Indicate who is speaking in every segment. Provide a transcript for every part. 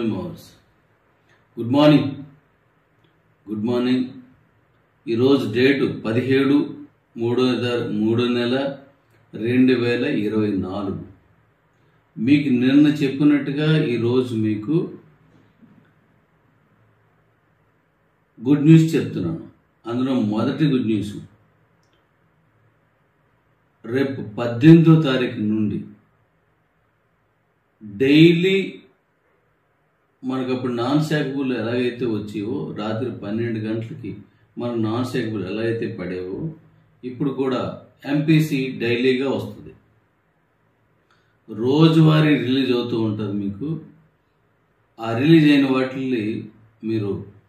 Speaker 1: family members good morning good morning ఈరోజు date పదిహేడు మూడో తారీ- మూడో నెల రెండు వేల ఇరవై నాలుగు మీకు నిన్న చెప్పినట్టుగా ఈరోజు మీకు గుడ్ న్యూస్ చెప్తున్నాను అందులో మొదటి గుడ్ న్యూస్ రేపు పద్దెనిమిదో తారీఖు నుండి డైలీ మనకు అప్పుడు నాన్ శాఖబుల్ ఎలాగైతే వచ్చేవో రాత్రి పన్నెండు గంటలకి మనకు నాన్ శాఖబుల్ ఎలా అయితే పడేవో ఇప్పుడు కూడా ఎంపీసీ డైలీగా వస్తుంది రోజువారీ రిలీజ్ అవుతూ ఉంటుంది మీకు ఆ రిలీజ్ అయిన వాటిని మీరు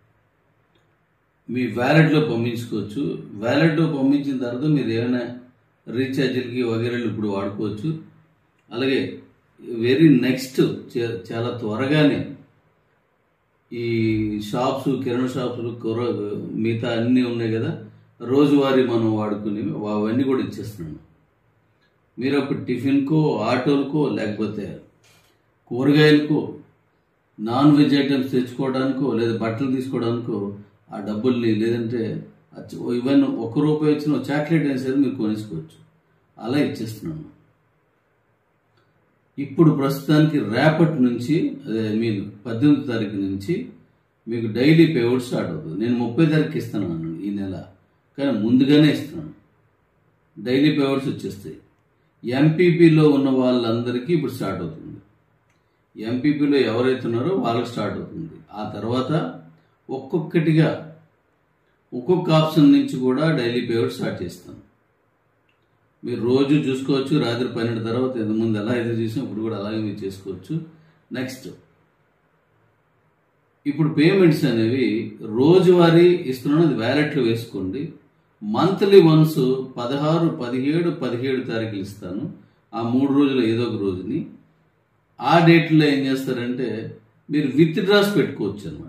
Speaker 1: మీ వ్యాలెట్లో పంపించుకోవచ్చు వ్యాలెట్లో పంపించిన తర్వాత మీరు ఏమైనా రీఛార్జీలకి వగేరాలు ఇప్పుడు వాడుకోవచ్చు అలాగే వెరీ నెక్స్ట్ చే- చాలా త్వరగానే ఈ షాప్స్ కిరాణా షాప్స్ కూర మిగతా అన్నీ ఉన్నాయి కదా రోజువారీ మనం వాడుకునేవి అవన్నీ కూడా ఇచ్చేస్తున్నాను మీరు అప్పుడు టిఫిన్కో ఆటోలకో లేకపోతే కూరగాయలకో నాన్ వెజ్ ఐటమ్స్ తెచ్చుకోవడానికో లేదా బట్టలు తీసుకోవడానికో ఆ డబ్బుల్ని లేదంటే ఈవెన్ ఒక్క రూపాయి వచ్చిన చాక్లెట్ అయినా సరే మీరు కొనేసుకోవచ్చు అలా ఇచ్చేస్తున్నాను ఇప్పుడు ప్రస్తుతానికి రేపటి నుంచి అదే మీన్ పద్దెనిమిది తారీఖు నుంచి మీకు డైలీ పేమెంట్ స్టార్ట్ అవుతుంది నేను ముప్పై తారీఖు ఇస్తాను అన్నాను ఈ నెల కానీ ముందుగానే ఇస్తున్నాను డైలీ పేమెంట్స్ వచ్చేస్తాయి ఎంపీపీలో ఉన్న వాళ్ళందరికీ ఇప్పుడు స్టార్ట్ అవుతుంది ఎంపీపీలో ఎవరైతే ఉన్నారో వాళ్ళకి స్టార్ట్ అవుతుంది ఆ తర్వాత ఒక్కొక్కటిగా ఒక్కొక్క ఆప్షన్ నుంచి కూడా డైలీ పేమెంట్ స్టార్ట్ చేస్తాను మీరు రోజు చూసుకోవచ్చు రాత్రి పన్నెండు తర్వాత ఇంతకుముందు ఎలా అయితే చేసాం ఇప్పుడు కూడా అలాగే మీరు చేసుకోవచ్చు నెక్స్ట్ ఇప్పుడు పేమెంట్స్ అనేవి రోజువారీ ఇస్తున్నాను అది వ్యాలెట్లో వేసుకోండి మంత్లీ వన్స్ పదహారు పదిహేడు పదిహేడు తారీఖులు ఇస్తాను ఆ మూడు రోజులు ఏదో ఒక రోజుని ఆ డేట్లో ఏం చేస్తారంటే మీరు విత్ డ్రాస్ పెట్టుకోవచ్చు అనమాట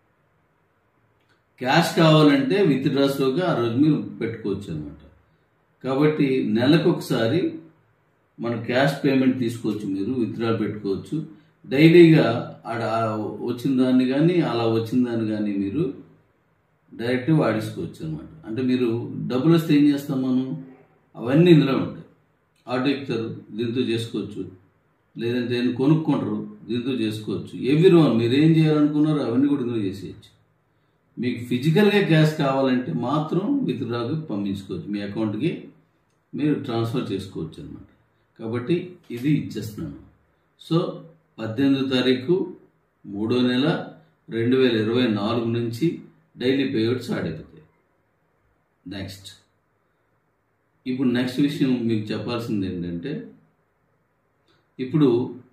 Speaker 1: క్యాష్ కావాలంటే విత్ డ్రాస్లోకి ఆ రోజు మీరు పెట్టుకోవచ్చు అనమాట కాబట్టి నెలకు ఒకసారి మన క్యాష్ పేమెంట్ తీసుకోవచ్చు మీరు విత్డ్రా పెట్టుకోవచ్చు డైలీగా ఆడ ఆ వచ్చిన దాన్ని కానీ అలా వచ్చిన దాన్ని కానీ మీరు డైరెక్ట్ వాడేసుకోవచ్చు అనమాట అంటే మీరు డబ్బులు వస్తే ఏం చేస్తాం మనం అవన్నీ ఇందులో ఉంటాయి ఆటో ఎక్కుతారు దీంతో చేసుకోవచ్చు లేదంటే ఏదైనా కొనుక్కుంటారు దీంతో చేసుకోవచ్చు ఎవ్రీ వన్ మీరు ఏం చేయాలనుకున్నారో అవన్నీ కూడా ఇందులో చేసేయచ్చు మీకు ఫిజికల్గా క్యాష్ కావాలంటే మాత్రం విత్డ్రాకి పంపించుకోవచ్చు మీ అకౌంట్కి మీరు ట్రాన్స్ఫర్ చేసుకోవచ్చు అనమాట కాబట్టి ఇది ఇచ్చేస్తున్నాను సో పద్దెనిమిదో తారీఖు మూడో నెల రెండు వేల ఇరవై నాలుగు నుంచి డైలీ పేమెంట్ స్టార్ట్ అయిపోతాయి నెక్స్ట్ ఇప్పుడు నెక్స్ట్ విషయం మీకు చెప్పాల్సింది ఏంటంటే ఇప్పుడు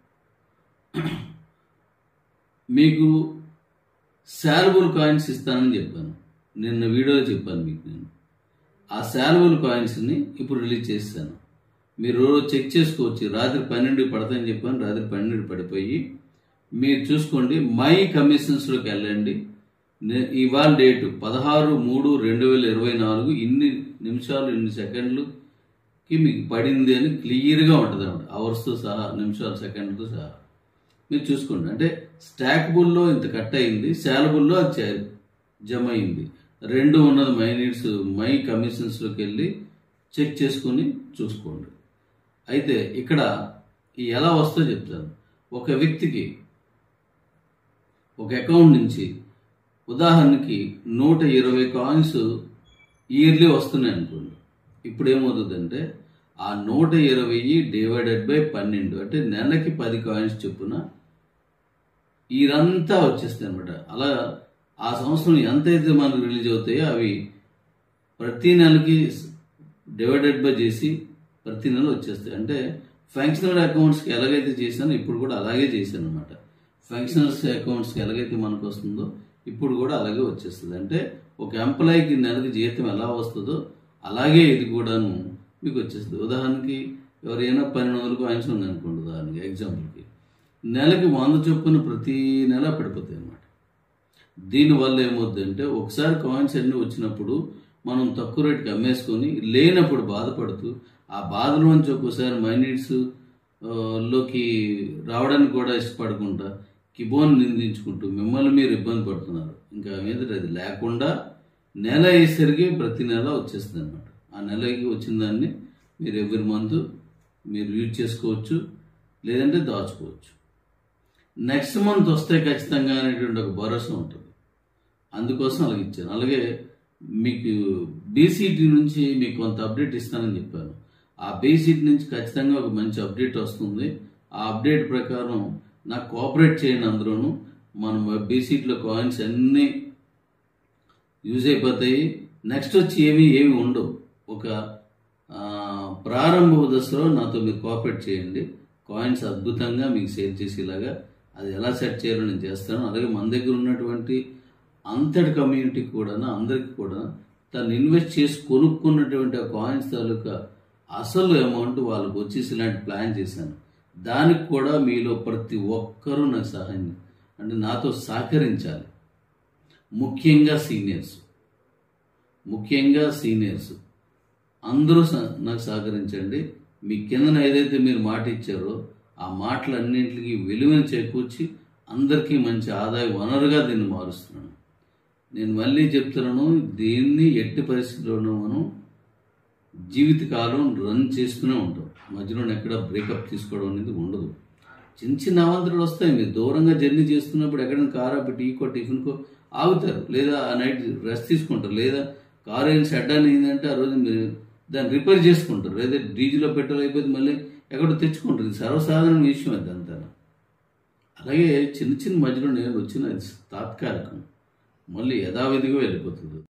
Speaker 1: మీకు శాల్బుల్ కాయిన్స్ ఇస్తానని చెప్పాను నిన్న వీడియోలో చెప్పాను మీకు నేను ఆ శాల్బుల్ కాయిన్స్ని ఇప్పుడు రిలీజ్ చేస్తాను మీరు రోజు చెక్ చేసుకోవచ్చు రాత్రి పన్నెండు పడతాయని చెప్పాను రాత్రి పన్నెండు పడిపోయి మీరు చూసుకోండి మై కమిషన్స్లోకి వెళ్ళండి నే- ఇవాళ డేటు పదహారు మూడు రెండు వేల ఇరవై నాలుగు ఇన్ని నిమిషాలు ఇన్ని సెకండ్లుకి మీకు పడింది అని క్లియర్గా ఉంటుంది అనమాట అవర్స్తో సహా నిమిషాలు సెకండ్లతో సహా మీరు చూసుకోండి అంటే స్టాక్బుల్లో ఇంత కట్ అయింది శాలబుల్లో అది చే- జమ అయింది రెండు ఉన్నది మై నీడ్స్ మై కమిషన్స్లోకి వెళ్ళి చెక్ చేసుకొని చూసుకోండి అయితే ఇక్కడ ఈ ఎలా వస్తో చెప్తాను ఒక వ్యక్తికి ఒక అకౌంట్ నుంచి ఉదాహరణకి నూట ఇరవై కాయిన్స్ ఇయర్లీ వస్తున్నాయి అనుకోండి ఇప్పుడు ఏమవుతుందంటే ఆ నూట ఇరవై డివైడెడ్ బై పన్నెండు అంటే నెలకి పది కాయిన్స్ చొప్పున ఇదంతా వచ్చేస్తాయి అనమాట అలా ఆ సంవత్సరం ఎంతైతే మనకు రిలీజ్ అవుతాయో అవి ప్రతి నెలకి డివైడెడ్ బై చేసి ప్రతి నెల వచ్చేస్తాయి అంటే ఫంక్షనల్ అకౌంట్స్కి ఎలాగైతే చేశానో ఇప్పుడు కూడా అలాగే చేశాను అనమాట ఫంక్షనల్స్ అకౌంట్స్కి ఎలాగైతే మనకు వస్తుందో ఇప్పుడు కూడా అలాగే వచ్చేస్తుంది అంటే ఒక ఎంప్లాయీకి నెలకి జీతం ఎలా వస్తుందో అలాగే ఇది కూడాను మీకు వచ్చేస్తుంది ఉదాహరణకి ఎవరైనా పన్నెండు వందల కాయిన్స్ ఉందనుకోండి ఉదాహరణకి ఎగ్జాంపుల్కి నెలకి వంద చొప్పున ప్రతి నెల పడిపోతాయి అన్నమాట దీనివల్ల ఏమవుద్దంటే ఒకసారి కాయిన్స్ అన్నీ వచ్చినప్పుడు మనం తక్కువ రేటుకి అమ్మేసుకొని లేనప్పుడు బాధపడుతూ ఆ బాధలోంచి ఒక్కోసారి మైనీడ్స్ లోకి రావడానికి కూడా ఇష్టపడకుండా కిబోన్ నిందించుకుంటూ మిమ్మల్ని మీరు ఇబ్బంది పడుతున్నారు ఇంకా ఏంటంటే అది లేకుండా నెల అయ్యేసరికి ప్రతి నెల వచ్చేస్తుంది అనమాట ఆ నెలకి వచ్చిన దాన్ని మీరు ఎవ్రీ మంత్ మీరు యూజ్ చేసుకోవచ్చు లేదంటే దాచుకోవచ్చు నెక్స్ట్ మంత్ వస్తే ఖచ్చితంగా అనేటువంటి ఒక భరోసా ఉంటుంది అందుకోసం అలాగే ఇచ్చాను అలాగే మీకు బీసీటీ నుంచి మీకు కొంత అప్డేట్ ఇస్తానని చెప్పాను ఆ బీసీటీ నుంచి ఖచ్చితంగా ఒక మంచి అప్డేట్ వస్తుంది ఆ అప్డేట్ ప్రకారం నాకు కోఆపరేట్ చేయండి అందులోను మనం బీసీటీలో కాయిన్స్ అన్నీ యూజ్ అయిపోతాయి నెక్స్ట్ వచ్చి ఏమి ఏమి ఉండవు ఒక ఆ, ప్రారంభ దశలో నాతో మీరు కోఆపరేట్ చేయండి కాయిన్స్ అద్భుతంగా మీకు సేల్ చేసేలాగా అది ఎలా సెట్ చేయాలో నేను చేస్తాను అలాగే మన దగ్గర ఉన్నటువంటి అంతటి కమ్యూనిటీకి కూడా అందరికి కూడా తను ఇన్వెస్ట్ చేసి కొనుక్కున్నటువంటి ఆ కాయిన్స్ తాలూకా అసలు అమౌంట్ వాళ్ళకి వచ్చేసి ఇలాంటి ప్లాన్ చేశాను దానికి కూడా మీలో ప్రతి ఒక్కరూ నాకు సహాయం అంటే నాతో సహకరించాలి ముఖ్యంగా సీనియర్స్ ముఖ్యంగా సీనియర్స్ అందరూ స- నాకు సహకరించండి మీ కిందన ఏదైతే మీరు మాట ఇచ్చారో ఆ మాటలన్నింటికి విలువను చేకూర్చి అందరికీ మంచి ఆదాయ వనరుగా దీన్ని మారుస్తున్నాను నేను మళ్ళీ చెప్తున్నాను దీన్ని ఎట్టి పరిస్థితుల్లోనూ మనం జీవితకాలం రన్ చేస్తూనే ఉంటాం మధ్యలో ఎక్కడ బ్రేకప్ తీసుకోవడం అనేది ఉండదు చిన్న చిన్న అవంతరాలు వస్తాయి మీరు దూరంగా జర్నీ చేస్తున్నప్పుడు ఎక్కడైనా కార్ ఆపి టీకో టిఫిన్కో ఆగుతారు లేదా ఆ నైట్ రెస్ట్ తీసుకుంటారు లేదా కార్ ఏం షెడ్ అని ఏంటంటే ఆ రోజు మీరు దాన్ని రిపేర్ చేసుకుంటారు లేదా డీజిల్లో పెట్రోల్ అయిపోతే మళ్ళీ ఎక్కడో తెచ్చుకుంటారు ఇది సర్వసాధారణ విషయం అది అంతా అలాగే చిన్న చిన్న మధ్యలో నేను వచ్చిన తాత్కాలికం మళ్ళీ యథావిధిగా వెళ్ళిపోతుంది